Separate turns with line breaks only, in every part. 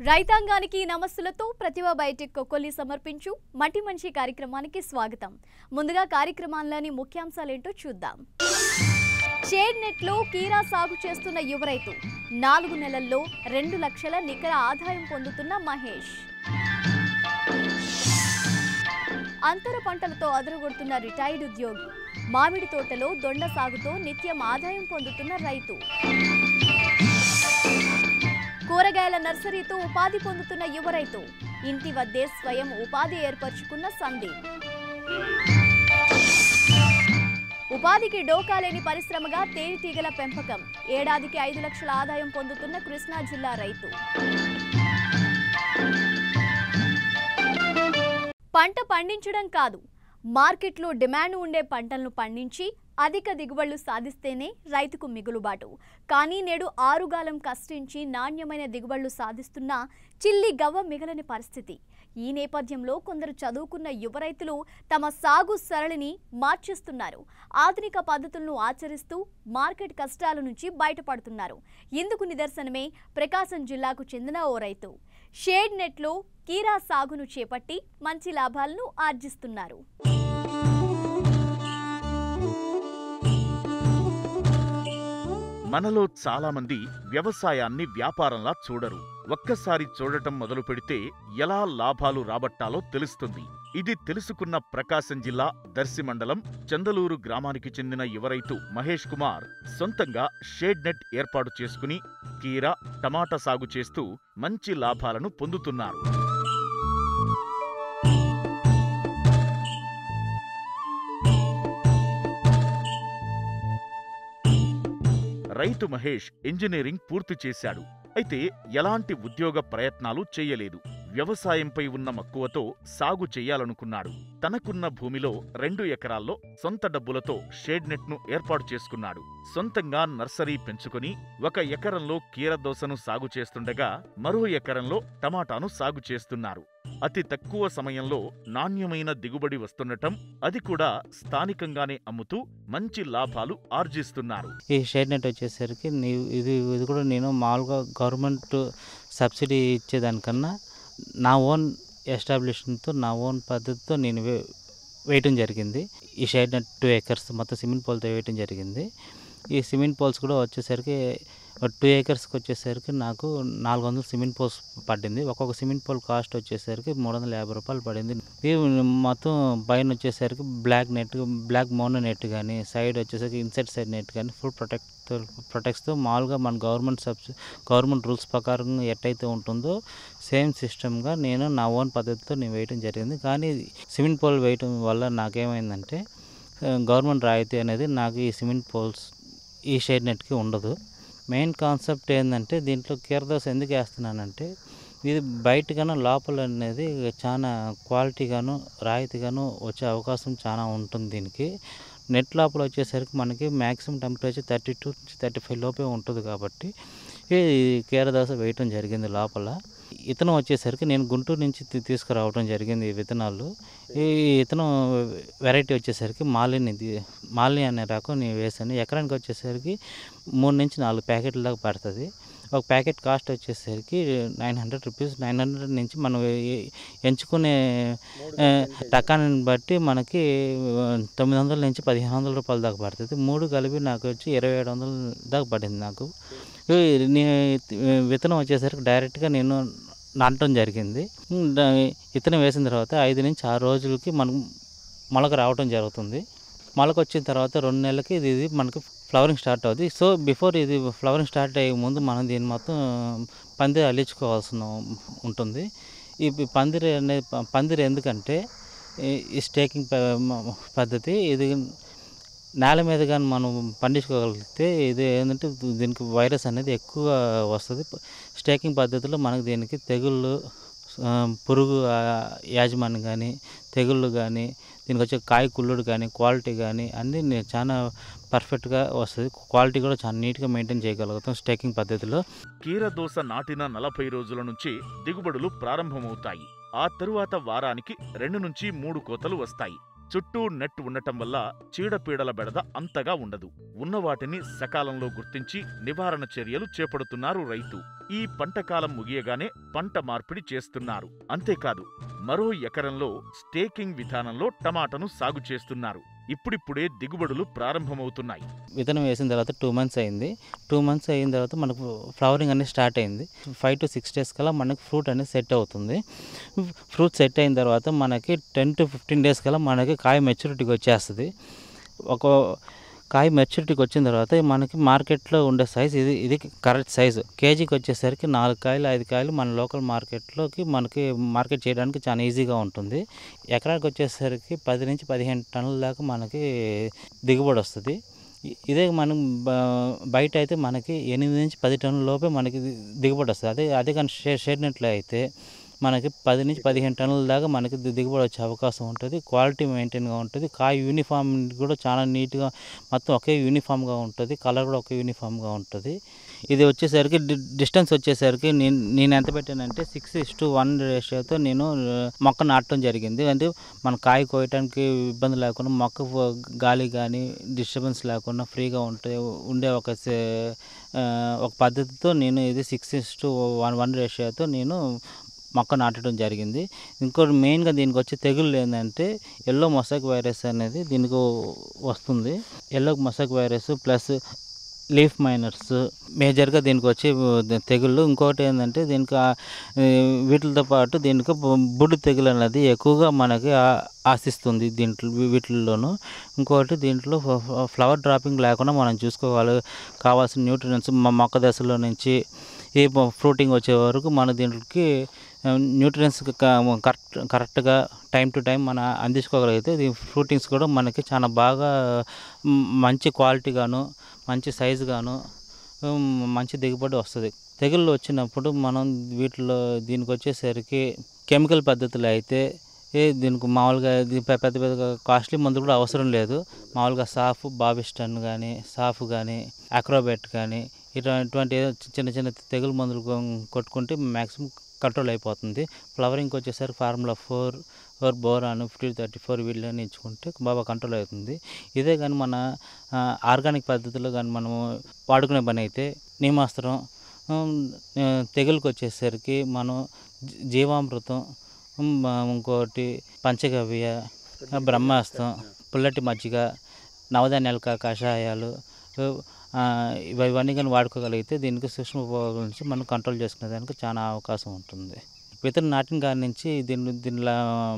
రైతాంగానికి నమస్సులతో ప్రతిభ బయోటెక్ కొక్కొల్లి సమర్పించు మట్టి మనిషి కార్యక్రమానికి స్వాగతం ముందుగా కార్యక్రమాల్లోని ముఖ్యాంశాలేంటో చూద్దాం షేడ్ నెట్లో కీరా సాగు చేస్తున్న యువ రైతు నాలుగు నెలల్లో రెండు లక్షల నికర ఆదాయం పొందుతున్న మహేష్ అంతర పంటలతో అదరగొడుతున్న రిటైర్డ్ ఉద్యోగి మామిడి తోటలో దొండ సాగుతో నిత్యం ఆదాయం పొందుతున్న రైతు కూరగాయల నర్సరీతో ఉపాధి పొందుతున్న యువ రైతు ఇంటి వద్దే స్వయం ఉపాధి ఏర్పరచుకున్న సందీప్ ఉపాధికి డోకా లేని పరిశ్రమగా తేనెటీగల పెంపకం ఏడాదికి ఐదు లక్షల ఆదాయం పొందుతున్న కృష్ణా జిల్లా రైతు పంట పండించడం కాదు మార్కెట్లో డిమాండ్ ఉండే పంటలను పండించి అధిక దిగుబడులు సాధిస్తేనే రైతుకు మిగులుబాటు కానీ నేడు ఆరుగాలం కష్టించి నాణ్యమైన దిగుబడులు సాధిస్తున్న చిల్లి గవ్వ మిగలని పరిస్థితి ఈ నేపథ్యంలో కొందరు చదువుకున్న యువ రైతులు తమ సాగు సరళిని మార్చేస్తున్నారు ఆధునిక పద్ధతులను ఆచరిస్తూ మార్కెట్ కష్టాల నుంచి బయటపడుతున్నారు ఇందుకు నిదర్శనమే ప్రకాశం జిల్లాకు చెందిన ఓ రైతు షేడ్ నెట్లో కీరా సాగును చేపట్టి మంచి లాభాలను ఆర్జిస్తున్నారు
మనలో చాలా మంది వ్యవసాయాన్ని వ్యాపారంలా చూడరు ఒక్కసారి చూడటం మొదలు పెడితే ఎలా లాభాలు రాబట్టాలో తెలుస్తుంది ఇది తెలుసుకున్న ప్రకాశం జిల్లా దర్శి మండలం చందలూరు గ్రామానికి చెందిన యువ రైతు మహేష్ కుమార్ సొంతంగా షేడ్ నెట్ ఏర్పాటు చేసుకుని కీరా టమాటా సాగు చేస్తూ మంచి లాభాలను పొందుతున్నారు రైతు మహేష్ ఇంజనీరింగ్ పూర్తి చేశాడు అయితే ఎలాంటి ఉద్యోగ ప్రయత్నాలు చేయలేదు వ్యవసాయంపై ఉన్న మక్కువతో సాగు చెయ్యాలనుకున్నాడు తనకున్న భూమిలో రెండు ఎకరాల్లో సొంత డబ్బులతో షేడ్ నెట్ను ఏర్పాటు చేసుకున్నాడు సొంతంగా నర్సరీ పెంచుకుని ఒక ఎకరంలో కీరదోసను సాగు చేస్తుండగా మరో ఎకరంలో టమాటాను సాగు చేస్తున్నారు అతి తక్కువ సమయంలో నాణ్యమైన దిగుబడి వస్తుండటం అది కూడా స్థానికంగానే అమ్ముతూ మంచి లాభాలు ఆర్జిస్తున్నారు
ఈ షేడ్ నెట్ వచ్చేసరికి నీ ఇది ఇది కూడా నేను మామూలుగా గవర్నమెంట్ సబ్సిడీ ఇచ్చేదానికన్నా నా ఓన్ ఎస్టాబ్లిష్మెంట్తో నా ఓన్ పద్ధతితో నేను వే వేయటం జరిగింది ఈ షేడ్ నెట్ టూ ఏకర్స్ మొత్తం సిమెంట్ పోల్తో వేయటం జరిగింది ఈ సిమెంట్ పోల్స్ కూడా వచ్చేసరికి టూ ఏకర్స్కి వచ్చేసరికి నాకు నాలుగు వందలు సిమెంట్ పోల్స్ పడింది ఒక్కొక్క సిమెంట్ పోల్ కాస్ట్ వచ్చేసరికి మూడు వందల యాభై రూపాయలు పడింది ఇది మొత్తం పైన వచ్చేసరికి బ్లాక్ నెట్ బ్లాక్ మౌన నెట్ కానీ సైడ్ వచ్చేసరికి ఇన్సైడ్ సైడ్ నెట్ కానీ ఫుల్ ప్రొటెక్ట్ ప్రొటెక్ట్స్తో మామూలుగా మన గవర్నమెంట్ సబ్సి గవర్నమెంట్ రూల్స్ ప్రకారం ఎట్టయితే ఉంటుందో సేమ్ సిస్టమ్గా నేను నా ఓన్ పద్ధతితో నేను వేయటం జరిగింది కానీ సిమెంట్ పోల్ వేయటం వల్ల నాకేమైందంటే ఆ, గవర్నమెంట్ రాయితీ అనేది నాకు ఈ సిమెంట్ పోల్స్ ఈ షేడ్ నెట్కి ఉండదు మెయిన్ కాన్సెప్ట్ ఏంటంటే దీంట్లో కీరదోస ఎందుకు వేస్తున్నానంటే ఇది బయట కన్నా లోపల అనేది చాలా క్వాలిటీగాను రాయితీగాను వచ్చే అవకాశం చాలా ఉంటుంది దీనికి నెట్ లోపల వచ్చేసరికి మనకి maximum temperature thirty two thirty five లోపే ఉంటుంది కాబట్టి ఈ కీరదోస వేయటం జరిగింది లోపల ఇతనం వచ్చేసరికి నేను గుంటూరు నుంచి తీ- తీసుకురావడం జరిగింది ఈ విత్తనాలు ఈ ఇతనం వెరైటీ వచ్చేసరికి మాలిని ఇది- మాలిని అనే రకం నేను వేసాను ఎకరానికి వచ్చేసరికి మూడు నుంచి నాలుగు ప్యాకెట్ల దాకా పడుతుంది ఒక ప్యాకెట్ కాస్ట్ వచ్చేసరికి nine hundred rupees nine hundred నుంచి మనం ఏ- ఎంచుకునే ఆ, రకాన్ని బట్టి మనకి ఆ, తొమ్మిది వందల నుంచి పదిహేను వందల రూపాయల దాకా పడుతుంది మూడు కలిపి నాకు వచ్చి ఇరవై ఏడు వందల దాకా పడింది నాకు ఈ నే- విత్తనం వచ్చేసరికి డైరెక్ట్గా నేను నాటడం జరిగింది ఉమ్, దా- విత్తనం వేసిన తర్వాత ఐదు నుంచి ఆరు రోజులకి మనం మొలక రావడం జరుగుతుంది మొలక వచ్చిన తర్వాత రెండు నెలలకి ఇది ఇది మనకి ఫ్లవరింగ్ స్టార్ట్ అవుతుంది సో బిఫోర్ ఇది ఫ్లవరింగ్ స్టార్ట్ అయ్యే ముందు మనం దీన్ని మొత్తం పందిరి అల్లించుకోవాల్సిన ఉంటుంది ఈ ప- పందిరి అనే ప- పందిరి ఎందుకంటే ఈ- ఈ స్టేకింగ్ ప- మ- పద్ధతి ఇది నేల మీద కానీ మనం పండించుకోగలిగితే ఇది ఏంటంటే దీనికి వైరస్ అనేది ఎక్కువ వస్తుంది స్టేకింగ్ పద్ధతిలో మనకు దీనికి తెగుళ్ళు ఆ, పురుగు ఆ, యాజమాన్యం కానీ తెగుళ్ళు కానీ దీనికి వచ్చే కాయ కుళ్ళుడు కానీ క్వాలిటీ కానీ అన్నీ నే- చాలా పర్ఫెక్ట్గా వస్తుంది క్వాలిటీ కూడా చాలా నీట్గా మెయింటైన్ చేయగలుగుతాం స్టేకింగ్ పద్ధతిలో
కీరదోస నాటిన నలభై రోజుల నుంచి దిగుబడులు ప్రారంభమవుతాయి ఆ తరువాత వారానికి రెండు నుంచి మూడు కోతలు వస్తాయి చుట్టూ నెట్ ఉండటం వల్ల చీడపీడల బెడద అంతగా ఉండదు ఉన్న వాటిని సకాలంలో గుర్తించి నివారణ చర్యలు చేపడుతున్నారు రైతు ఈ పంటకాలం ముగియగానే పంట మార్పిడి చేస్తున్నారు అంతేకాదు మరో ఎకరంలో స్టేకింగ్ విధానంలో టమాటాను సాగు చేస్తున్నారు ఇప్పుడిప్పుడే దిగుబడులు ప్రారంభమవుతున్నాయి
విత్తనం వేసిన తర్వాత టూ మంత్స్ అయింది టూ మంత్స్ అయిన తర్వాత మనకు ఫ్లవరింగ్ అనేది స్టార్ట్ అయింది ఫైవ్ టు సిక్స్ డేస్ కల్లా మనకి ఫ్రూట్ అనేది సెట్ అవుతుంది ఫ్రూట్ సెట్ అయిన తర్వాత మనకి టెన్ టు ఫిఫ్టీన్ డేస్ కల్లా మనకి కాయ మెచ్యూరిటీకి వచ్చేస్తుంది ఒక కాయ మెచ్యూరిటీకి వచ్చిన తర్వాత మనకి మార్కెట్లో ఉండే సైజ్ ఇది ఇది కరెక్ట్ సైజు కేజీకి వచ్చేసరికి నాలుగు కాయలు ఐదు కాయలు మన లోకల్ మార్కెట్లోకి మనకి మార్కెట్ చేయడానికి చాలా ఈజీగా ఉంటుంది ఎకరానికి వచ్చేసరికి పది నుంచి పదిహేను టన్నుల దాకా మనకి దిగుబడి వస్తుంది ఇ- ఇదే మనం బ- బయట అయితే మనకి ఎనిమిది నుంచి పది టన్నుల లోపే మనకి ది- దిగుబడి వస్తుంది అదే అదే కానీ షే షేడినట్లు అయితే మనకి పది నుంచి పదిహేను టన్నుల దాకా మనకి ది- దిగుబడి వచ్చే అవకాశం ఉంటుంది క్వాలిటీ మెయింటైన్గా ఉంటుంది కాయ యూనిఫామ్ కూడా చాలా నీట్గా మొత్తం ఒకే యూనిఫామ్గా ఉంటుంది కలర్ కూడా ఒకే యూనిఫామ్గా ఉంటుంది ఇది వచ్చేసరికి డి- డిస్టెన్స్ వచ్చేసరికి నేను నేను ఎంత పెట్టానంటే సిక్స్ ఇస్ టు వన్ రేషియోతో నేను ఆ, మొక్క నాటడం జరిగింది అంటే మన కాయ కోయటానికి ఇబ్బంది లేకుండా మొక్క ఫ- గాలి కానీ డిస్టర్బెన్స్ లేకుండా ఫ్రీగా ఉంటే ఉండే ఒక సే- ఆ, ఒక పద్ధతితో నేను ఇది six is to one one రేషియోతో నేను మొక్క నాటడం జరిగింది ఇంకోటి మెయిన్గా దీనికి వచ్చే తెగుళ్ళు ఏంటంటే ఎల్లో మొసాక్ వైరస్ అనేది దీనికి వస్తుంది yellow mosaic virus plus leaf miners మేజర్గా దీనికి వచ్చే తెగుళ్ళు ఇంకోటి ఏంటంటే దీనికి ఆ, ఈ వీటితో పాటు దీనికి బు- బుడ్డు తెగులు అనేది ఎక్కువగా మనకి ఆ- ఆశిస్తుంది దీంట్లో వీ- వీటిల్లోనూ ఇంకోటి దీంట్లో ఫ- ఫ- ఫ్లవర్ డ్రాపింగ్ లేకుండా మనం చూసుకోవాలి కావాల్సిన న్యూట్రియన్స్ మొక్క దశలో నుంచి ఈ ప- ఫ్రూటింగ్ వచ్చే వరకు మన దీంట్లోకి న్యూట్రియన్స్ కరెక్ట్ కరెక్ట్గా టైం టు టైం మన అందించుకోగలిగితే ఈ ఫ్రూటింగ్స్ కూడా మనకి చాలా బాగా మ్, మంచి క్వాలిటీగాను మంచి సైజుగాను ఉమ్, మంచి దిగుబడి వస్తుంది తెగుళ్ళు వచ్చినప్పుడు మనం వీటిలో దీనికి వచ్చేసరికి కెమికల్ పద్ధతులు అయితే ఏ దీనికి మామూలుగా ఇది పె- పెద్ద పెద్ద కాస్ట్లీ మందులు కూడా అవసరం లేదు మామూలుగా సాఫ్ బాబిస్టన్ కానీ సాఫ్ కానీ అక్రోబెట్ కానీ ఇటువంటి ఏదో చిన్న చిన్న తెగులు మందులు కొ- కొట్టుకుంటే మ్యాక్సిమం కంట్రోల్ అయిపోతుంది ఫ్లవరింగ్కి వచ్చేసరికి formula four four boron fifty thirty four వీళ్ళని ఇచ్చుకుంటే బాగా కంట్రోల్ అవుతుంది ఇదే కానీ మన ఆ, ఆర్గానిక్ పద్ధతిలో కానీ మనము వాడుకునే పని అయితే నీమాస్త్రం ఉమ్, ఆ, తెగులుకి వచ్చేసరికి మనం జీ- జీవామృతం ఉమ్, ఆ, ఇంకోటి పంచగవ్య ఆ, బ్రహ్మాస్త్రం పుల్లటి మజ్జిగ నవధాన్యాల కా- కషాయాలు ఆ, ఇవ- ఇవన్నీ కానీ వాడుకోగలిగితే దీనికి సూక్ష్మ పోగుల నుంచి మనం కంట్రోల్ చేసుకునే దానికి చాలా అవకాశం ఉంటుంది విత్తనం నాటిన కాడి నుంచి దీని దీనిలో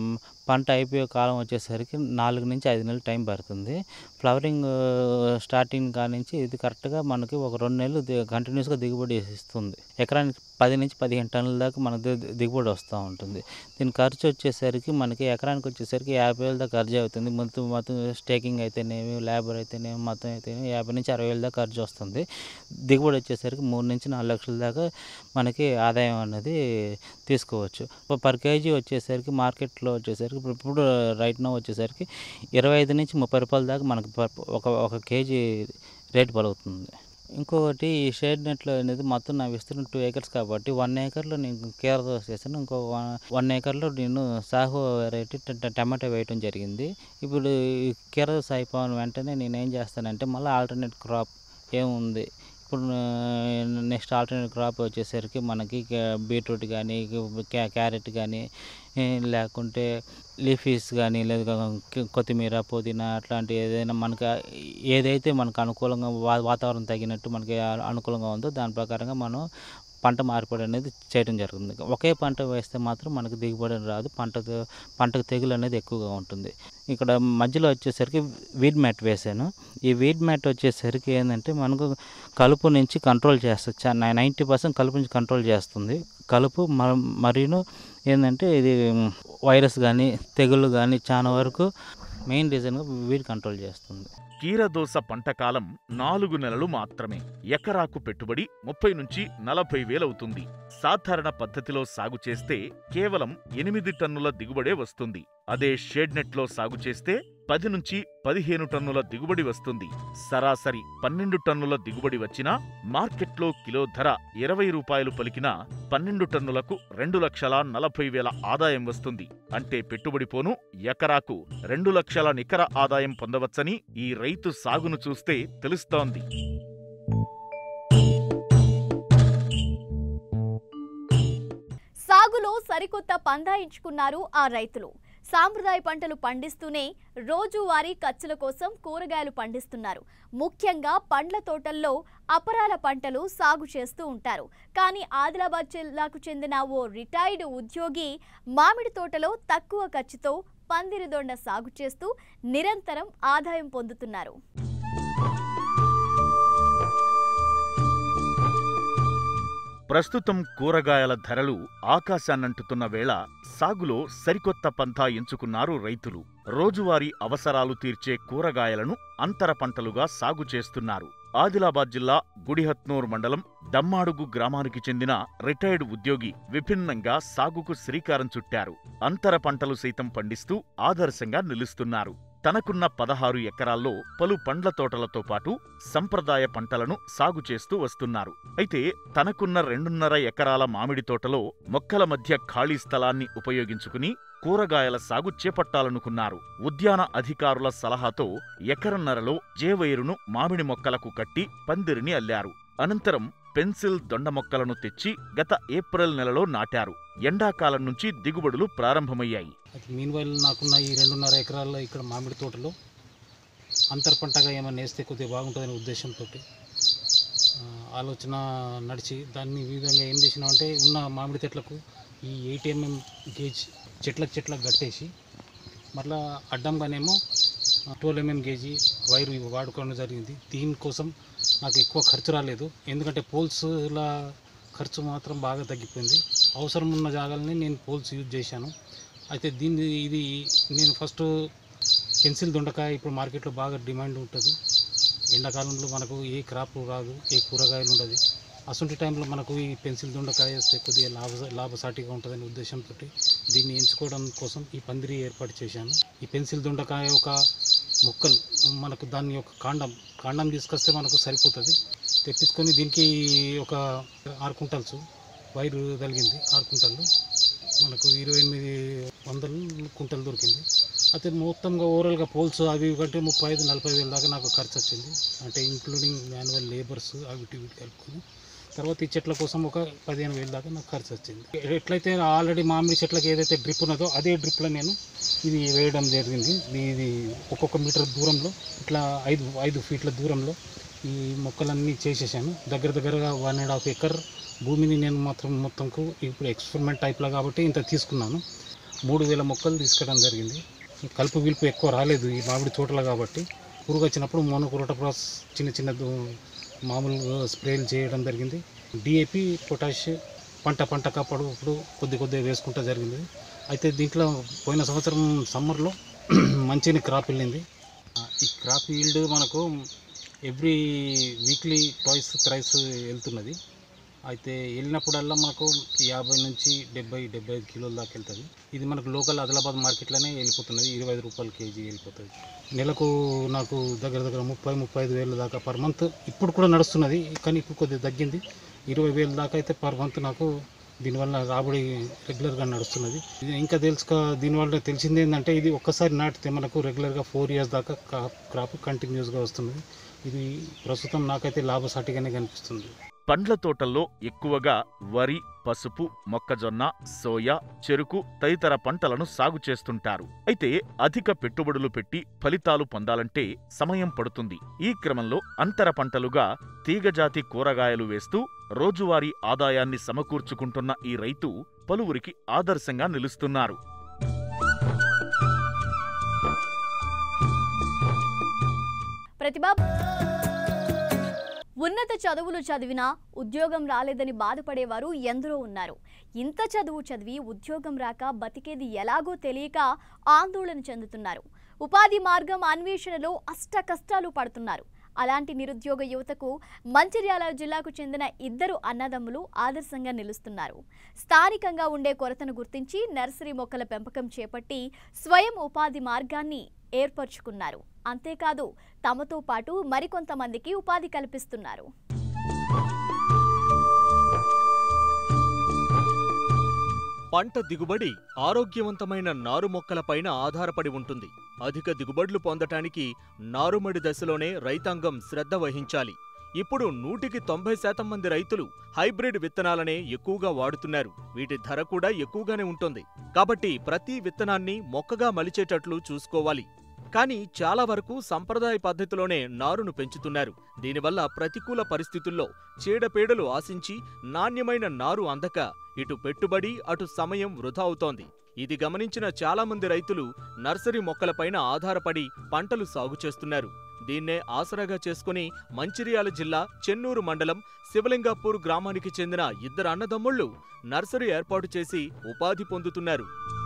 పంట అయిపోయే కాలం వచ్చేసరికి నాలుగు నుంచి ఐదు నెలలు టైం పడుతుంది ఫ్లవరింగ్ స్టార్టింగ్ కాడి నుంచి ఇది కరెక్ట్గా మనకి ఒక రెండు నెలలు కంటిన్యూస్గా దిగుబడి ఇస్తుంది ఎకరానికి పది నుంచి పదిహేను టన్నుల దాకా మనకు ది- దిగుబడి వస్తూ ఉంటుంది దీని ఖర్చు వచ్చేసరికి మనకి ఎకరానికి వచ్చేసరికి యాభై వేల దాకా ఖర్చు అవుతుంది మొత్తం మొత్తం స్టేకింగ్ అయితేనేమి లేబర్ అయితేనేమి మొత్తం అయితేనేమి యాభై నుంచి అరవై వేల దాకా ఖర్చు వస్తుంది దిగుబడి వచ్చేసరికి మూడు నుంచి నాలుగు లక్షల దాకా మనకి ఆదాయం అనేది తీసుకోవచ్చు పర్ కేజీ వచ్చేసరికి మార్కెట్లో వచ్చేసరికి ఇప్పుడు ఇప్పుడు రైట్ నో వచ్చేసరికి ఇరవై ఐదు నుంచి ముప్పై రూపాయల దాకా మనకి పర్- ఒక ఒక కేజీ రేట్ పలుకుతుంది ఇంకొకటి ఈ షేడ్ నెట్లో అనేది మొత్తం నా విస్తీర్ణం టూ ఏకర్స్ కాబట్టి వన్ ఏకర్లో నేను కేర్ దోస చేశాను ఇంకో వన్- వన్ ఏకర్లో నేను సాహో వెరైటీ ట- ట- టమాటా వేయటం జరిగింది ఇప్పుడు ఈ కీర దోస అయిపోయిన వెంటనే నేను ఏం చేస్తానంటే మళ్ళీ ఆల్టర్నేట్ క్రాప్ ఏముంది ఇప్పుడు నెక్స్ట్ ఆల్టర్నేట్ క్రాప్ వచ్చేసరికి మనకి కే- బీట్రూట్ కానీ క్యా- క్యారెట్ కానీ ఏ, లేకుంటే లీఫీస్ కానీ లేదా కొ- కొత్తిమీర పుదీనా అట్లాంటి ఏదైనా మనకి ఏదైతే మనకు అనుకూలంగా వా- వాతావరణం తగినట్టు మనకి అ- అనుకూలంగా ఉందో దాని ప్రకారంగా మనం పంట మార్పిడి అనేది చేయడం జరుగుతుంది ఒకే పంట వేస్తే మాత్రం మనకు దిగుబడి రాదు పంట పంటకు తెగులు అనేది ఎక్కువగా ఉంటుంది ఇక్కడ మధ్యలో వచ్చేసరికి వీడ్ మ్యాట్ వేసాను ఈ వీడ్ మ్యాట్ వచ్చేసరికి ఏంటంటే మనకు కలుపు నుంచి కంట్రోల్ చేస్తుంది నైంటీ పర్సెంట్ కలుపు నుంచి కంట్రోల్ చేస్తుంది కలుపు మ- మరీను ఏంటంటే ఇది వైరస్ కానీ తెగుళ్ళు కానీ చాలా వరకు మెయిన్ రీజన్గా వీడ్ కంట్రోల్ చేస్తుంది
కీరదోస పంట కాలం నాలుగు నెలలు మాత్రమే ఎకరాకు పెట్టుబడి ముప్పై నుంచి నలభై వేలవుతుంది సాధారణ పద్ధతిలో సాగు చేస్తే కేవలం ఎనిమిది టన్నుల దిగుబడే వస్తుంది అదే షేడ్ నెట్లో సాగు చేస్తే పది నుంచి పదిహేను టన్నుల దిగుబడి వస్తుంది సరాసరి పన్నెండు టన్నుల దిగుబడి వచ్చినా మార్కెట్లో కిలో ధర ఇరవై రూపాయలు పలికినా పన్నెండు టన్నులకు రెండు లక్షల నలభై వేల ఆదాయం వస్తుంది అంటే పెట్టుబడి పోను ఎకరాకు రెండు లక్షల నికర ఆదాయం పొందవచ్చని ఈ రైతు సాగును చూస్తే తెలుస్తోంది
సాగులో సరికొత్త పందా ఎంచుకున్నారు ఆ రైతులు సాంప్రదాయ పంటలు పండిస్తూనే రోజువారీ ఖర్చుల కోసం కూరగాయలు పండిస్తున్నారు ముఖ్యంగా పండ్ల తోటల్లో అపరాల పంటలు సాగు చేస్తూ ఉంటారు కానీ ఆదిలాబాద్ జిల్లాకు చెందిన ఓ రిటైర్డ్ ఉద్యోగి మామిడి తోటలో తక్కువ ఖర్చుతో పందిరిదొండ సాగు చేస్తూ నిరంతరం ఆదాయం పొందుతున్నారు
ప్రస్తుతం కూరగాయల ధరలు ఆకాశాన్నంటుతున్న వేళ సాగులో సరికొత్త పంథా ఎంచుకున్నారు రైతులు రోజువారీ అవసరాలు తీర్చే కూరగాయలను అంతర పంటలుగా సాగు చేస్తున్నారు ఆదిలాబాద్ జిల్లా గుడిహత్నూర్ మండలం దమ్మాడుగు గ్రామానికి చెందిన రిటైర్డ్ ఉద్యోగి విభిన్నంగా సాగుకు శ్రీకారం చుట్టారు అంతర పంటలు సైతం పండిస్తూ ఆదర్శంగా నిలుస్తున్నారు తనకున్న పదహారు ఎకరాల్లో పలు పండ్ల తోటలతో పాటు సంప్రదాయ పంటలను సాగు చేస్తూ వస్తున్నారు అయితే తనకున్న రెండున్నర ఎకరాల మామిడి తోటలో మొక్కల మధ్య ఖాళీ స్థలాన్ని ఉపయోగించుకుని కూరగాయల సాగు చేపట్టాలనుకున్నారు ఉద్యాన అధికారుల సలహాతో ఎకరన్నరలో జేవైరును మామిడి మొక్కలకు కట్టి పందిరిని అల్లారు అనంతరం పెన్సిల్ దొండ మొక్కలను తెచ్చి గత ఏప్రిల్ నెలలో నాటారు ఎండాకాలం నుంచి దిగుబడులు ప్రారంభమయ్యాయి
అయితే మీన్ వైల్ నాకున్న ఈ రెండున్నర ఎకరాల్లో ఇక్కడ మామిడి తోటలో అంతర్ పంటగా ఏమైనా వేస్తే కొద్దిగా బాగుంటుందనే ఉద్దేశంతో ఆలోచన నడిచి దాన్ని ఈ విధంగా ఏం చేసినామంటే ఉన్న మామిడి చెట్లకు ఈ ఎయిట్ ఎంఎం గేజ్ చెట్లకు చెట్లకు కట్టేసి మళ్ళా అడ్డంగానేమో ట్వెల్వ్ ఎంఎం గేజీ వైరు ఇవి వాడుకోవడం జరిగింది దీనికోసం నాకు ఎక్కువ ఖర్చు రాలేదు ఎందుకంటే పోల్స్ల ఖర్చు మాత్రం బాగా తగ్గిపోయింది అవసరం ఉన్న జాగాలని నేను పోల్స్ యూజ్ చేశాను అయితే దీన్ని ఇది నేను ఫస్ట్ పెన్సిల్ దొండకాయ ఇప్పుడు మార్కెట్లో బాగా డిమాండ్ ఉంటుంది ఎండాకాలంలో మనకు ఏ క్రాప్ రాదు ఏ కూరగాయలు ఉండదు అసంటి టైంలో మనకు ఈ పెన్సిల్ దొండకాయ వేస్తే కొద్దిగా లాభ లాభసాటిగా ఉంటుందనే ఉద్దేశంతో దీన్ని ఎంచుకోవడం కోసం ఈ పందిరి ఏర్పాటు చేశాను ఈ పెన్సిల్ దొండకాయ ఒక మొక్కలు మనకు దాని యొక్క కాండం కాండం తీసుకొస్తే మనకు సరిపోతుంది తెప్పించుకొని దీనికి ఒక ఆరు కుంటల్స్ వైరు తగిలింది ఆరు కుంటలు మనకు ఇరవై ఎనిమిది వందలు కుంటలు దొరికింది అయితే మొత్తంగా ఓవరాల్గా పోల్స్ అవి ఇవి కంటే ముప్పై ఐదు నలభై వేల దాకా నాకు ఖర్చు వచ్చింది అంటే ఇంక్లూడింగ్ మాన్యువల్ లేబర్స్ అవి ఇవి కలుపుకొని తర్వాత ఈ చెట్ల కోసం ఒక పదిహేను వేల దాకా నాకు ఖర్చు వచ్చింది ఎట్లయితే ఆల్రెడీ మామిడి చెట్లకు ఏదైతే డ్రిప్ ఉన్నదో అదే డ్రిప్లో నేను ఇది వేయడం జరిగింది ఇది ఒక్కొక్క మీటర్ దూరంలో ఇట్లా ఐదు ఐదు ఫీట్ల దూరంలో ఈ మొక్కలన్నీ చేసేసాను దగ్గర దగ్గరగా వన్ అండ్ హాఫ్ ఎకర్ భూమిని నేను మాత్రం మొత్తంకు ఇప్పుడు ఎక్స్పెరిమెంట్ టైప్లో కాబట్టి ఇంత తీసుకున్నాను మూడు వేల మొక్కలు తీసుకోవడం జరిగింది కలుపు విలుపు ఎక్కువ రాలేదు ఈ మామిడి తోటలో కాబట్టి పురుగు వచ్చినప్పుడు మోనోక్రోటోప్రాస్ చిన్న చిన్న దు- మామూలు స్ప్రేలు చేయడం జరిగింది డిఏపి పొటాష్ పంట పంట కాపాడు కొద్ది కొద్దిగా వేసుకుంటా జరిగింది అయితే దీంట్లో పోయిన సంవత్సరం సమ్మర్లో మంచిగా క్రాప్ వెళ్ళింది ఆ, ఈ క్రాప్ ఈల్డ్ మనకు ఎవ్రీ వీక్లీ ట్వైస్ థ్రైస్ వెళ్తున్నది అయితే వెళ్ళినప్పుడల్లా మనకు యాభై నుంచి డెబ్బై డెబ్బై ఐదు కిలోల దాకా వెళ్తుంది ఇది మనకు లోకల్ ఆదిలాబాద్ మార్కెట్లోనే వెళ్ళిపోతున్నది ఇరవై ఐదు రూపాయలు కేజీ వెళ్ళిపోతుంది నెలకు నాకు దగ్గర దగ్గర ముప్పై ముప్పై ఐదు వేల దాకా పర్ మంత్ ఇప్పుడు కూడా నడుస్తున్నది కానీ ఇప్పుడు కొద్దిగా తగ్గింది ఇరవై వేల దాకా అయితే పర్ మంత్ నాకు దీనివల్ల రాబడి రెగ్యులర్గా నడుస్తున్నది ఇది ఇంకా తెలుసుకో దీనివల్ల తెలిసింది ఏంటంటే ఇది ఒక్కసారి నాటితే మనకు రెగ్యులర్గా ఫోర్ ఇయర్స్ దాకా క్రాప్ కంటిన్యూస్గా వస్తున్నది ఇది ప్రస్తుతం నాకైతే లాభసాటిగానే కనిపిస్తుంది
పండ్ల తోటల్లో ఎక్కువగా వరి పసుపు మొక్కజొన్న సోయా చెరుకు తదితర పంటలను సాగు చేస్తుంటారు అయితే అధిక పెట్టుబడులు పెట్టి ఫలితాలు పొందాలంటే సమయం పడుతుంది ఈ క్రమంలో అంతర పంటలుగా తీగజాతి కూరగాయలు వేస్తూ రోజువారీ ఆదాయాన్ని సమకూర్చుకుంటున్న ఈ రైతు పలువురికి ఆదర్శంగా నిలుస్తున్నారు
ప్రతిభ ఉన్నత చదువులు చదివినా ఉద్యోగం రాలేదని బాధపడేవారు ఎందరో ఉన్నారు ఇంత చదువు చదివి ఉద్యోగం రాక బతికేది ఎలాగో తెలియక ఆందోళన చెందుతున్నారు ఉపాధి మార్గం అన్వేషణలో అష్ట కష్టాలు పడుతున్నారు అలాంటి నిరుద్యోగ యువతకు మంచిర్యాల జిల్లాకు చెందిన ఇద్దరు అన్నదమ్ములు ఆదర్శంగా నిలుస్తున్నారు స్థానికంగా ఉండే కొరతను గుర్తించి నర్సరీ మొక్కల పెంపకం చేపట్టి స్వయం ఉపాధి మార్గాన్ని ఏర్పరచుకున్నారు అంతేకాదు తమతో పాటు మరికొంతమందికి ఉపాధి కల్పిస్తున్నారు
పంట దిగుబడి ఆరోగ్యవంతమైన నారు మొక్కలపైన ఆధారపడి ఉంటుంది అధిక దిగుబడులు పొందటానికి నారుమడి దశలోనే రైతాంగం శ్రద్ధ వహించాలి ఇప్పుడు నూటికి తొంభై శాతం మంది రైతులు హైబ్రిడ్ విత్తనాలనే ఎక్కువగా వాడుతున్నారు వీటి ధర కూడా ఎక్కువగానే ఉంటుంది కాబట్టి ప్రతి విత్తనాన్ని మొక్కగా మలిచేటట్లు చూసుకోవాలి కానీ చాలా వరకు సంప్రదాయ పద్ధతిలోనే నారును పెంచుతున్నారు దీనివల్ల ప్రతికూల పరిస్థితుల్లో చీడపీడలు ఆశించి నాణ్యమైన నారు అందక ఇటు పెట్టుబడి అటు సమయం వృధా అవుతోంది ఇది గమనించిన చాలా మంది రైతులు నర్సరీ మొక్కలపైన ఆధారపడి పంటలు సాగు చేస్తున్నారు దీన్నే ఆసరాగా చేసుకుని మంచిర్యాల జిల్లా చెన్నూరు మండలం శివలింగాపూర్ గ్రామానికి చెందిన ఇద్దరు అన్నదమ్ముళ్ళు నర్సరీ ఏర్పాటు చేసి ఉపాధి పొందుతున్నారు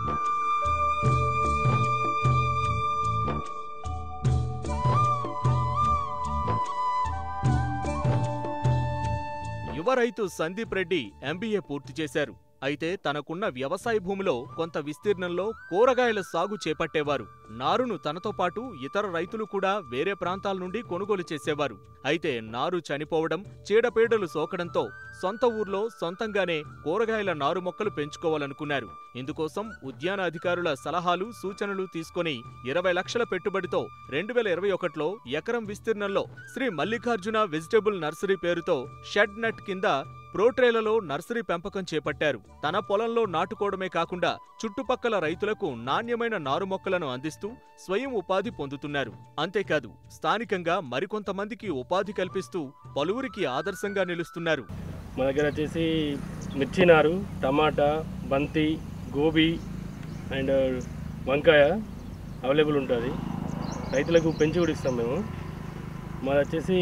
యువ రైతు సందీప్ రెడ్డి ఎంబీఏ పూర్తి చేశారు అయితే తనకున్న వ్యవసాయ భూమిలో కొంత విస్తీర్ణంలో కూరగాయల సాగు చేపట్టేవారు నారును తనతో పాటు ఇతర రైతులు కూడా వేరే ప్రాంతాల నుండి కొనుగోలు చేసేవారు అయితే నారు చనిపోవడం చీడపీడలు సోకడంతో సొంత ఊర్లో సొంతంగానే కూరగాయల నారు మొక్కలు పెంచుకోవాలనుకున్నారు ఇందుకోసం ఉద్యాన అధికారుల సలహాలు సూచనలు తీసుకొని ఇరవై లక్షల పెట్టుబడితో రెండు వేల ఇరవై ఒకటిలో ఎకరం విస్తీర్ణంలో శ్రీ మల్లికార్జున వెజిటేబుల్ నర్సరీ పేరుతో షెడ్ నెట్ కింద ప్రోట్రేలలో నర్సరీ పెంపకం చేపట్టారు తన పొలంలో నాటుకోవడమే కాకుండా చుట్టుపక్కల రైతులకు నాణ్యమైన నారు మొక్కలను అందిస్తూ స్వయం ఉపాధి పొందుతున్నారు అంతేకాదు స్థానికంగా మరికొంతమందికి ఉపాధి కల్పిస్తూ పలువురికి ఆదర్శంగా నిలుస్తున్నారు
మా దగ్గర వచ్చేసి మిర్చి నారు టమాటా బంతి గోబీ అండ్ వంకాయ అవైలబుల్ ఉంటుంది రైతులకు పెంచి కూడా ఇస్తాం మేము మాది వచ్చేసి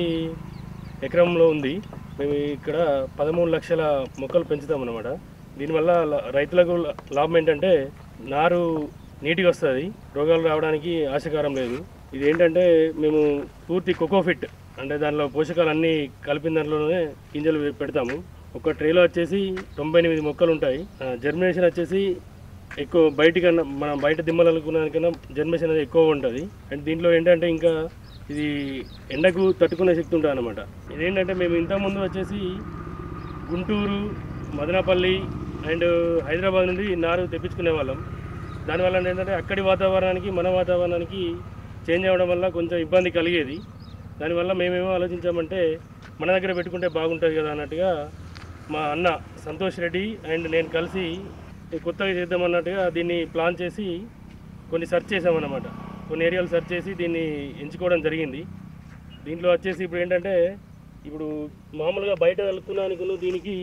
ఎకరంలో ఉంది మేము ఇక్కడ పదమూడు లక్షల మొక్కలు పెంచుతాం అన్నమాట దీనివల్ల ల- రైతులకు ల- లాభం ఏంటంటే నారు నీట్గా వస్తుంది రోగాలు రావడానికి ఆశకారం లేదు ఇది ఏంటంటే మేము పూర్తి కోకోఫిట్ అంటే దానిలో పోషకాలు అన్నీ కలిపిన దాంట్లోనే గింజలు పె- పెడతాము ఒక ట్రేలో వచ్చేసి తొంభై ఎనిమిది మొక్కలు ఉంటాయి జర్మినేషన్ వచ్చేసి ఎక్కువ బయటికన్నా మనం బయట దిమ్మలనుకున్నానికన్నా జర్మినేషన్ అనేది ఎక్కువ ఉంటుంది అండ్ దీంట్లో ఏంటంటే ఇంకా ఇది ఎండకు తట్టుకునే శక్తి ఉంటుంది అనమాట ఇదేంటంటే మేము ఇంతకుముందు వచ్చేసి గుంటూరు మదనపల్లి అండ్ హైదరాబాద్ నుండి నారు తెప్పించుకునే వాళ్ళం దానివల్ల ఏంటంటే అక్కడి వాతావరణానికి మన వాతావరణానికి చేంజ్ అవ్వడం వల్ల కొంచెం ఇబ్బంది కలిగేది దానివల్ల మేమేమో ఆలోచించామంటే మన దగ్గర పెట్టుకుంటే బాగుంటుంది కదా అన్నట్టుగా మా అన్న సంతోష్ రెడ్డి అండ్ నేను కలిసి ఈ కొత్తగా చేద్దామన్నట్టుగా దీన్ని ప్లాన్ చేసి కొన్ని సెర్చ్ చేసామన్నమాట కొన్ని ఏరియాలు సెర్చ్ చేసి దీన్ని ఎంచుకోవడం జరిగింది దీంట్లో వచ్చేసి ఇప్పుడు ఏంటంటే ఇప్పుడు మామూలుగా బయట వెళ్తున్నానికి దీనికి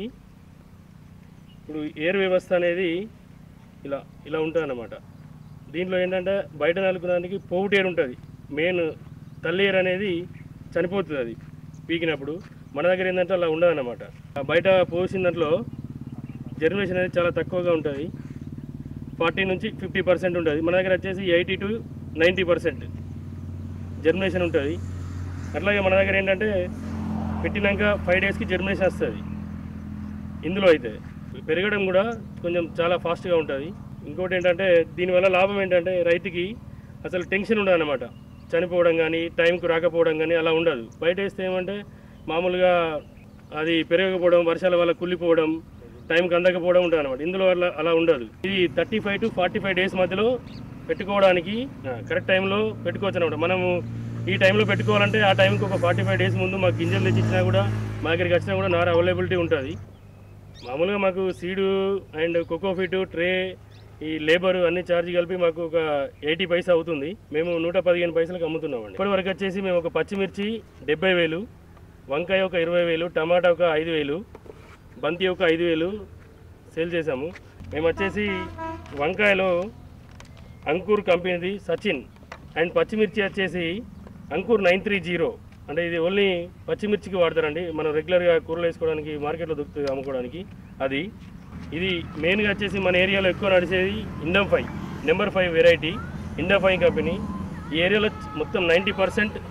ఇప్పుడు ఎయిర్ వ్యవస్థ అనేది ఇలా ఇలా ఉంటుంది అన్నమాట దీంట్లో ఏంటంటే బయట నలుపుదానికి పోవుటేరు ఉంటుంది మెయిన్ తల్లి ఎయిర్ అనేది చనిపోతుంది అది పీకినప్పుడు మన దగ్గర ఏంటంటే అలా ఉండదన్నమాట ఆ బయట పోసిన దాంట్లో జర్మినేషన్ అనేది చాలా తక్కువగా ఉంటుంది ఫార్టీ నుంచి ఫిఫ్టీ పర్సెంట్ ఉంటుంది మన దగ్గర వచ్చేసి eighty to ninety percent germination ఉంటుంది అట్లాగే మన దగ్గర ఏంటంటే పెట్టినాక ఫైవ్ డేస్కి జర్మినేషన్ వస్తుంది ఇందులో అయితే పెరగడం కూడా కొంచెం చాలా ఫాస్ట్గా ఉంటుంది ఇంకోటి ఏంటంటే దీనివల్ల లాభం ఏంటంటే రైతుకి అసలు టెన్షన్ ఉండదు అనమాట చనిపోవడం కానీ టైంకు రాకపోవడం కానీ అలా ఉండదు బయట వేస్తే ఏమంటే మామూలుగా అది పెరగకపోవడం వర్షాల వల్ల కుళ్ళిపోవడం టైంకి అందకపోవడం ఉంటుంది అనమాట ఇందులో అలా అలా ఉండదు ఇది thirty five to forty five days మధ్యలో పెట్టుకోవడానికి కరెక్ట్ టైంలో పెట్టుకోవచ్చు అనమాట మనము ఈ టైంలో పెట్టుకోవాలంటే ఆ టైంకి ఒక ఫార్టీ ఫైవ్ డేస్ ముందు మాకు గింజలు తెచ్చిచ్చినా కూడా మా దగ్గరికి వచ్చినా కూడా నార అవైలబిలిటీ ఉంటుంది మామూలుగా మాకు సీడు అండ్ కోకోఫిట్ ట్రే ఈ లేబర్ అన్ని ఛార్జ్ కలిపి మాకు ఒక ఎయిటీ పైసా అవుతుంది మేము నూట పదిహేను పైసలకు అమ్ముతున్నామండి ఇప్పటి వరకు వచ్చేసి మేము ఒక పచ్చిమిర్చి డెబ్బై వేలు వంకాయ ఒక ఇరవై వేలు టమాటా ఒక ఐదు వేలు బంతి ఒక ఐదు వేలు సేల్ చేసాము మేము వచ్చేసి వంకాయలో అంకూర్ కంపెనీది సచిన్ అండ్ పచ్చిమిర్చి వచ్చేసి అంకూర్ నైన్ త్రీ జీరో అంటే ఇది ఓన్లీ పచ్చిమిర్చికి వాడతారండి మనం రెగ్యులర్గా కూరలు వేసుకోవడానికి మార్కెట్లో దొరుకుతుంది అమ్ముకోవడానికి అది ఇది మెయిన్గా వచ్చేసి మన ఏరియాలో ఎక్కువ నడిచేది Indam five number five variety Indam five company ఈ ఏరియాలో మొత్తం నైంటీ పర్సెంట్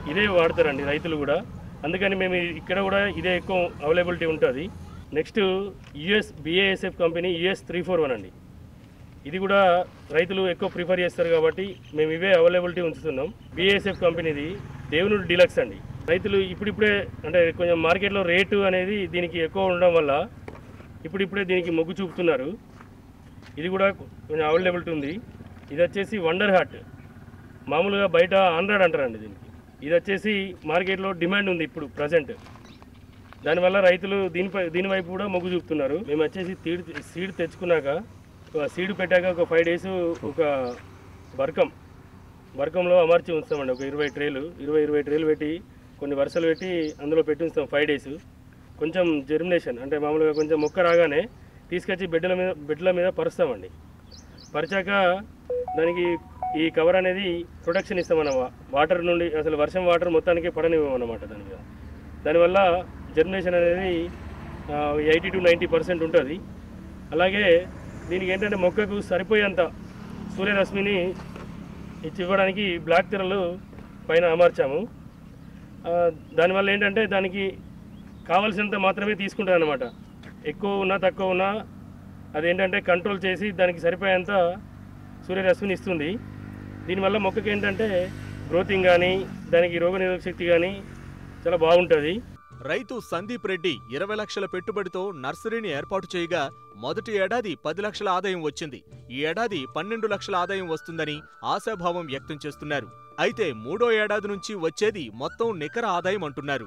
ఇదే వాడతారండి రైతులు కూడా అందుకని మేము ఇక్కడ కూడా ఇదే ఎక్కువ అవైలబిలిటీ ఉంటుంది next U S B A S F company U S three four one అండి ఇది కూడా రైతులు ఎక్కువ ప్రిఫర్ చేస్తారు కాబట్టి మేము ఇవే అవైలబిలిటీ ఉంచుతున్నాం బిఏఎస్ఎఫ్ కంపెనీది దేవునుడు డీలక్స్ అండి రైతులు ఇప్పుడిప్పుడే అంటే కొంచెం మార్కెట్లో రేటు అనేది దీనికి ఎక్కువ ఉండడం వల్ల ఇప్పుడిప్పుడే దీనికి మొగ్గు చూపుతున్నారు ఇది కూడా కొంచెం అవైలబిలిటీ ఉంది ఇది వచ్చేసి వండర్ హార్ట్ మామూలుగా బయట హండ్రెడ్ అంటారండి దీనికి ఇది వచ్చేసి మార్కెట్లో డిమాండ్ ఉంది ఇప్పుడు ప్రజెంట్ దానివల్ల రైతులు దీనిపై దీని వైపు కూడా మొగ్గు చూపుతున్నారు మేము వచ్చేసి సీడ్ సీడ్ తెచ్చుకున్నాక ఒక సీడ్ పెట్టాక ఒక ఫైవ్ డేస్ ఒక బర్కం బర్కంలో అమర్చి ఉంచుతామండి ఒక ఇరవై ట్రేలు ఇరవై ఇరవై ట్రేలు పెట్టి కొన్ని వరుసలు పెట్టి అందులో పెట్టి ఉంచుతాం ఫైవ్ డేస్ కొంచెం జెర్మినేషన్ అంటే మామూలుగా కొంచెం మొక్క రాగానే తీసుకొచ్చి బెడ్ల మీద బెడ్ల మీద పరుస్తామండి పరిచాక దానికి ఈ కవర్ అనేది ప్రొటెక్షన్ ఇస్తామన్న వాటర్ నుండి అసలు వర్షం వాటర్ మొత్తానికి పడనివ్వమన్నమాట దాని మీద దానివల్ల జర్మినేషన్ అనేది ఎయిటీ టు నైంటీ పర్సెంట్ ఉంటుంది అలాగే దీనికి ఏంటంటే మొక్కకు సరిపోయేంత సూర్యరశ్మిని ఇచ్చి ఇవ్వడానికి బ్లాక్ తెరలు పైన అమర్చాము ఆ, దానివల్ల ఏంటంటే దానికి కావలసినంత మాత్రమే తీసుకుంటుంది అనమాట ఎక్కువ ఉన్నా తక్కువ ఉన్నా అదేంటంటే కంట్రోల్ చేసి దానికి సరిపోయేంత సూర్యరశ్మిని ఇస్తుంది దీనివల్ల మొక్కకి ఏంటంటే గ్రోతింగ్ కానీ దానికి రోగనిరోధక శక్తి కానీ చాలా బాగుంటుంది
రైతు సందీప్ రెడ్డి ఇరవై లక్షల పెట్టుబడితో నర్సరీని ఏర్పాటు చేయగా మొదటి ఏడాది పది లక్షల ఆదాయం వచ్చింది ఈ ఏడాది పన్నెండు లక్షల ఆదాయం వస్తుందని ఆశాభావం వ్యక్తం చేస్తున్నారు అయితే మూడో ఏడాది నుంచి వచ్చేది మొత్తం నికర ఆదాయం అంటున్నారు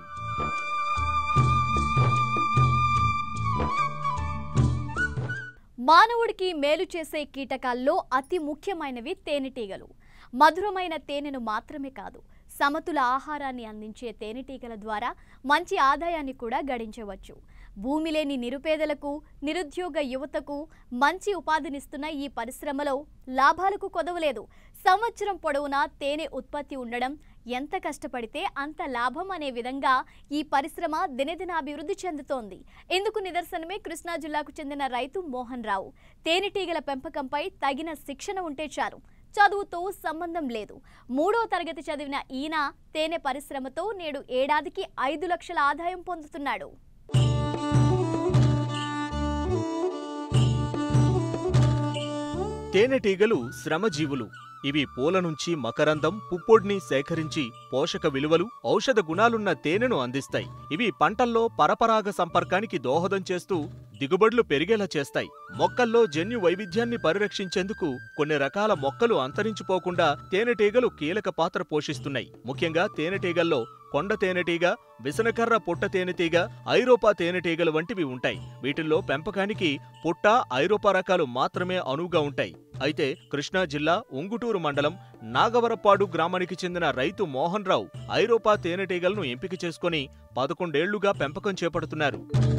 మానవుడికి మేలు చేసే కీటకాల్లో అతి ముఖ్యమైనవి తేనెటీగలు మధురమైన తేనెను మాత్రమే కాదు సమతుల ఆహారాన్ని అందించే తేనెటీగల ద్వారా మంచి ఆదాయాన్ని కూడా గడించవచ్చు భూమి లేని నిరుపేదలకు నిరుద్యోగ యువతకు మంచి ఉపాధినిస్తున్న ఈ పరిశ్రమలో లాభాలకు కొదవలేదు సంవత్సరం పొడవునా తేనె ఉత్పత్తి ఉండడం ఎంత కష్టపడితే అంత లాభం అనే విధంగా ఈ పరిశ్రమ దినదినాభివృద్ధి చెందుతోంది ఇందుకు నిదర్శనమే కృష్ణా జిల్లాకు చెందిన రైతు మోహన్ రావు తేనెటీగల పెంపకంపై తగిన శిక్షణ ఉంటే చాలు చదువుతో సంబంధం లేదు మూడో తరగతి చదివిన ఈయన తేనె పరిశ్రమతో నేడు ఏడాదికి ఐదు లక్షల ఆదాయం పొందుతున్నాడు
తేనెటీగలు శ్రమజీవులు ఇవి పూల నుంచి మకరందం పుప్పొడిని సేకరించి పోషక విలువలు ఔషధ గుణాలున్న తేనెను అందిస్తాయి ఇవి పంటల్లో పరపరాగ సంపర్కానికి దోహదం చేస్తూ దిగుబడులు పెరిగేలా చేస్తాయి మొక్కల్లో జన్యు వైవిధ్యాన్ని పరిరక్షించేందుకు కొన్ని రకాల మొక్కలు అంతరించిపోకుండా తేనెటీగలు కీలక పాత్ర పోషిస్తున్నాయి ముఖ్యంగా తేనెటీగల్లో కొండ తేనెటీగ విసనకర్ర పుట్ట తేనెటీగ ఐరోపా తేనెటీగలు వంటివి ఉంటాయి వీటిల్లో పెంపకానికి పుట్ట ఐరోపా రకాలు మాత్రమే అనువుగా ఉంటాయి అయితే కృష్ణా జిల్లా ఉంగుటూరు మండలం నాగవరపాడు గ్రామానికి చెందిన రైతు మోహన్ రావు ఐరోపా తేనెటీగలను ఎంపిక చేసుకుని పదకొండేళ్లుగా పెంపకం చేపడుతున్నారు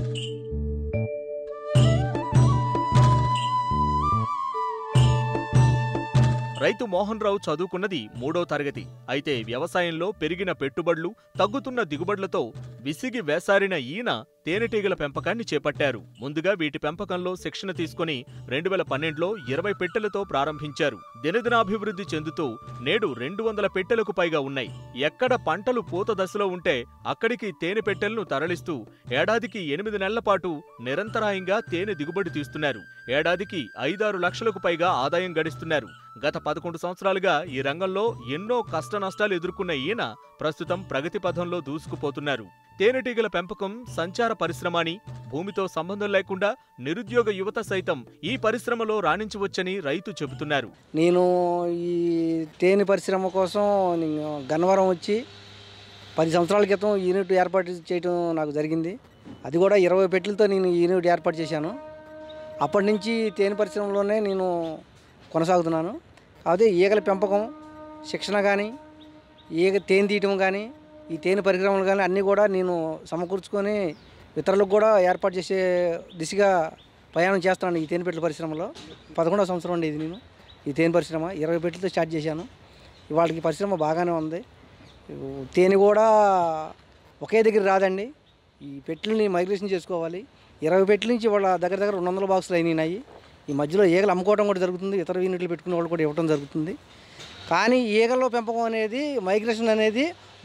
రైతు మోహన్ రావు చదువుకున్నది మూడో తరగతి అయితే వ్యవసాయంలో పెరిగిన పెట్టుబడులు తగ్గుతున్న దిగుబడులతో విసిగి వేసారిన ఈయన తేనెటీగల పెంపకాన్ని చేపట్టారు ముందుగా వీటి పెంపకంలో శిక్షణ తీసుకుని రెండు వేల పన్నెండులో ఇరవై పెట్టెలతో ప్రారంభించారు దినదినాభివృద్ధి చెందుతూ నేడు రెండు వందల పెట్టెలకు పైగా ఉన్నాయి ఎక్కడ పంటలు పూత దశలో ఉంటే అక్కడికి తేనె పెట్టెలను తరలిస్తూ ఏడాదికి ఎనిమిది నెలల పాటు నిరంతరాయంగా తేనె దిగుబడి తీస్తున్నారు ఏడాదికి ఐదారు లక్షలకు పైగా ఆదాయం గడిస్తున్నారు గత పదకొండు సంవత్సరాలుగా ఈ రంగంలో ఎన్నో కష్ట నష్టాలు ఎదుర్కొన్న ఈయన ప్రస్తుతం ప్రగతి పథంలో దూసుకుపోతున్నారు తేనెటీగల పెంపకం సంచార పరిశ్రమ అని భూమితో సంబంధం లేకుండా నిరుద్యోగ యువత సైతం ఈ పరిశ్రమలో రాణించవచ్చని రైతు చెబుతున్నారు
నేను ఈ తేనె పరిశ్రమ కోసం నేను గన్నవరం వచ్చి పది సంవత్సరాల క్రితం ఈ యూనిట్ ఏర్పాటు చేయడం నాకు జరిగింది అది కూడా ఇరవై పెట్టెలతో నేను ఈ యూనిట్ ఏర్పాటు చేశాను అప్పటి నుంచి తేనె పరిశ్రమలోనే నేను కొనసాగుతున్నాను కాకపోతే ఈగల పెంపకం శిక్షణ కానీ ఈగ తేనె తీయటం కానీ ఈ తేనె పరికరములు కానీ అన్నీ కూడా నేను సమకూర్చుకొని ఇతరులకు కూడా ఏర్పాటు చేసే దిశగా ప్రయాణం చేస్తున్నాను ఈ తేనె పెట్టెల పరిశ్రమలో పదకొండవ సంవత్సరం అండి ఇది నేను ఈ తేనె పరిశ్రమ ఇరవై పెట్టెలతో స్టార్ట్ చేశాను ఇవాళకి పరిశ్రమ బాగానే ఉంది తేనె కూడా ఒకే దగ్గర రాదండి ఈ పెట్టెలని మైగ్రేషన్ చేసుకోవాలి ఇరవై పెట్టెల నుంచి వాళ్ళ దగ్గర దగ్గర రెండు వందల బాక్సులు అయినాయి ఈ మధ్యలో ఈగలు అమ్ముకోవడం కూడా జరుగుతుంది ఇతర యూనిట్లు పెట్టుకునే వాళ్ళు కూడా ఇవ్వడం జరుగుతుంది కానీ ఈగల్లో పెంపకం అనేది మైగ్రేషన్ అనేది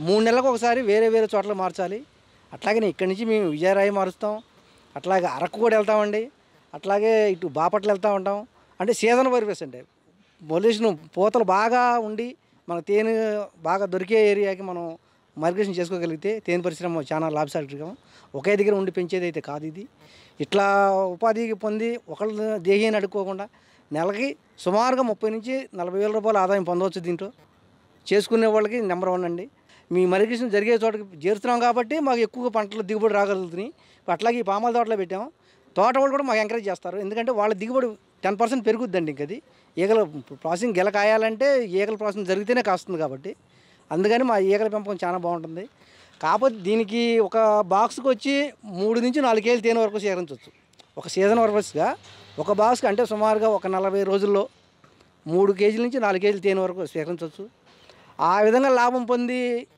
మూడు నెలలకు ఒకసారి వేరే వేరే చోట్ల మార్చాలి అట్లాగే ఇక్కడి నుంచి మేము విజయరాయి మారుస్తాం అట్లాగే అరకు కూడా వెళ్తామండి అట్లాగే ఇటు బాపట్ల వెళ్తూ ఉంటాం అంటే సీజన్ పర్పస్ అంటే పొల్యూషన్ పూతలు బాగా ఉండి మన తేనె బాగా దొరికే ఏరియాకి మనం మైగ్రేషన్ చేసుకోగలిగితే తేనె పరిశ్రమ చాలా లాభసాటిగా ఒకే దగ్గర ఉండి పెంచేది అయితే కాదు ఇది ఇట్లా ఉపాధికి పొంది ఒకళ్ళ దేహీని అడుక్కోకుండా నెలకి సుమారుగా ముప్పై నుంచి నలభై వేల రూపాయల ఆదాయం పొందవచ్చు దీంట్లో చేసుకునే వాళ్ళకి నెంబర్ వన్ అండి మీ మరిగేషన్ జరిగే చోటకి చేరుతున్నాం కాబట్టి మాకు ఎక్కువ పంటలు దిగుబడి రాగలుగుతున్నాయి అట్లాగే ఈ పామాల తోటలో పెట్టాము తోట వాళ్ళు కూడా మాకు ఎంకరేజ్ చేస్తారు ఎందుకంటే వాళ్ళ దిగుబడి టెన్ పర్సెంట్ పెరుగుద్దండి ఇంకది ఈగల ప్రాసెసింగ్ గెల కాయాలంటే ఈగల ప్రాసెసింగ్ జరిగితేనే కాస్తుంది కాబట్టి అందుకని మా ఈగల పెంపకం చాలా బాగుంటుంది కాకపోతే దీనికి ఒక బాక్స్కి వచ్చి మూడు నుంచి నాలుగు కేజీలు తేనె వరకు సేకరించవచ్చు ఒక సీజన్ పర్పస్గా ఒక బాక్స్కి అంటే సుమారుగా ఒక నలభై రోజుల్లో మూడు కేజీల నుంచి నాలుగు కేజీలు తేనె వరకు స్వీకరించవచ్చు ఆ విధంగా లాభం పొంది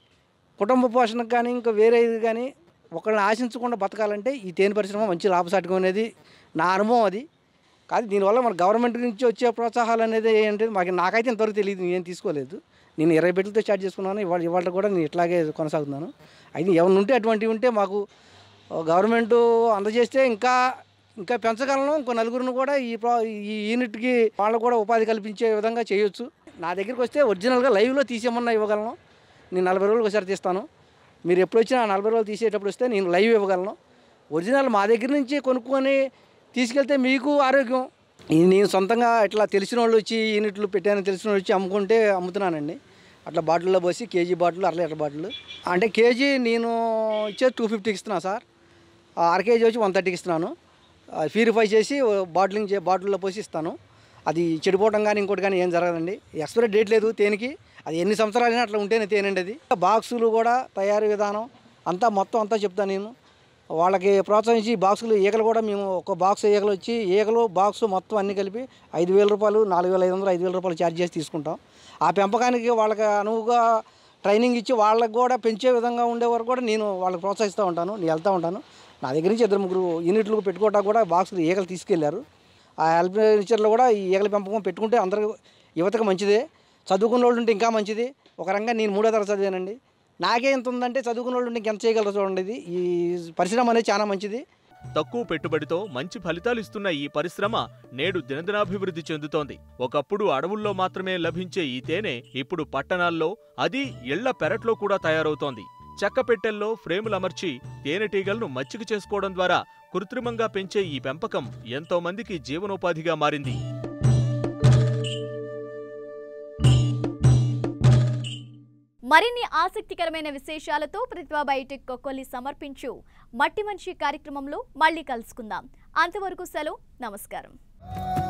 కుటుంబ పోషణకు కానీ ఇంకా వేరే ఇది కానీ ఒకళ్ళని ఆశించకుండా బతకాలంటే ఈ తేనె పరిశ్రమ మంచి లాభసాటికం అనేది నా అనుభవం అది కాదు దీనివల్ల మన గవర్నమెంట్ నుంచి వచ్చే ప్రోత్సాహాలు అనేది ఏంటి మాకు నాకైతే ఇంతవరకు తెలియదు నేను తీసుకోలేదు నేను ఇరవై బిడ్డలతో స్టార్ట్ చేసుకున్నాను ఇవాళ ఇవాళ కూడా నేను ఇట్లాగే కొనసాగుతున్నాను అయితే ఏమైనా ఉంటే అటువంటివి ఉంటే మాకు గవర్నమెంట్ అందజేస్తే ఇంకా ఇంకా పెంచగలను ఇంకో నలుగురిని కూడా ఈ ప్రా ఈ యూనిట్కి వాళ్ళకు కూడా ఉపాధి కల్పించే విధంగా చేయొచ్చు నా దగ్గరికి వస్తే ఒరిజినల్గా లైవ్లో తీసేయమన్నా ఇవ్వగలను నేను నలభై రోజులకు ఒకసారి తీస్తాను మీరు ఎప్పుడు వచ్చినా ఆ నలభై రోజులు తీసేటప్పుడు వస్తే నేను లైవ్ ఇవ్వగలను ఒరిజినల్ మా దగ్గర నుంచి కొనుక్కొని తీసుకెళ్తే మీకు ఆరోగ్యం ఇది నేను సొంతంగా ఇట్లా తెలిసిన వాళ్ళు వచ్చి యూనిట్లు పెట్టాను తెలిసిన వాళ్ళు వచ్చి అమ్ముకుంటే అమ్ముతున్నానండి అట్లా బాటిల్లో పోసి కేజీ బాటిల్ అర లీటర్ బాటిల్ అంటే కేజీ నేను ఇచ్చేది టూ ఫిఫ్టీకి ఇస్తున్నాను సార్ ఆ అర కేజీ వచ్చి వన్ థర్టీకి ఇస్తున్నాను ప్యూరిఫై చేసి బాటిలింగ్ చే బాటిల్లో పోసి ఇస్తాను అది చెడిపోవడం కానీ ఇంకోటి కానీ ఏం జరగదండి ఎక్స్పైరీ డేట్ లేదు తేనెకి అది ఎన్ని సంవత్సరాలైనా అట్లా ఉంటేనే తేనండి అది బాక్సులు కూడా తయారీ విధానం అంతా మొత్తం అంతా చెప్తాను నేను వాళ్ళకి ప్రోత్సహించి ఈ బాక్సులు ఈగలు కూడా మేము ఒక బాక్స్ ఈగలు వచ్చి ఈగలు బాక్స్ మొత్తం అన్ని కలిపి ఐదు వేల రూపాయలు నాలుగు వేల ఐదు వందలు ఐదు వేల రూపాయలు ఛార్జ్ చేసి తీసుకుంటాం ఆ పెంపకానికి వాళ్ళకి అనువుగా ట్రైనింగ్ ఇచ్చి వాళ్ళకి కూడా పెంచే విధంగా ఉండే వరకు కూడా నేను వాళ్ళకి ప్రోత్సహిస్తూ ఉంటాను నేను వెళ్తూ ఉంటాను నా దగ్గర నుంచి ఇద్దరు ముగ్గురు యూనిట్లు పెట్టుకోవడానికి కూడా బాక్సులు ఈగలు తీసుకెళ్లారు ఆ హెల్ప్ నేచర్లో కూడా ఈ ఈగల పెంపకం పెట్టుకుంటే అందరూ యువతకు మంచిదే చదువుకున్న వాళ్ళు ఉంటే ఇంకా మంచిది ఒక రంగా నేను మూడో తరగతి చదివానండి నాకే ఎంత ఉందంటే చదువుకున్న వాళ్ళు ఉంటే ఇంకెంత చేయగలరు చూడండి ఇది ఈ పరిశ్రమ అనేది చాలా మంచిది
తక్కువ పెట్టుబడితో మంచి ఫలితాలిస్తున్న ఈ పరిశ్రమ నేడు దినదినాభివృద్ధి చెందుతోంది ఒకప్పుడు అడవుల్లో మాత్రమే లభించే ఈ తేనె ఇప్పుడు పట్టణాల్లో అది ఇళ్ల పెరట్లో కూడా తయారవుతోంది చెక్క పెట్టెల్లో ఫ్రేములు అమర్చి తేనెటీగలను మచ్చిక చేసుకోవడం ద్వారా కృత్రిమంగా పెంచే ఈ పెంపకం ఎంతో మందికి జీవనోపాధిగా మారింది
మరిన్ని ఆసక్తికరమైన విశేషాలతో ప్రతిభా బయోటెక్ కొక్కొల్లి సమర్పించు మట్టి మనిషి కార్యక్రమంలో మళ్ళీ కలుసుకుందాం అంతవరకు సెలవు నమస్కారం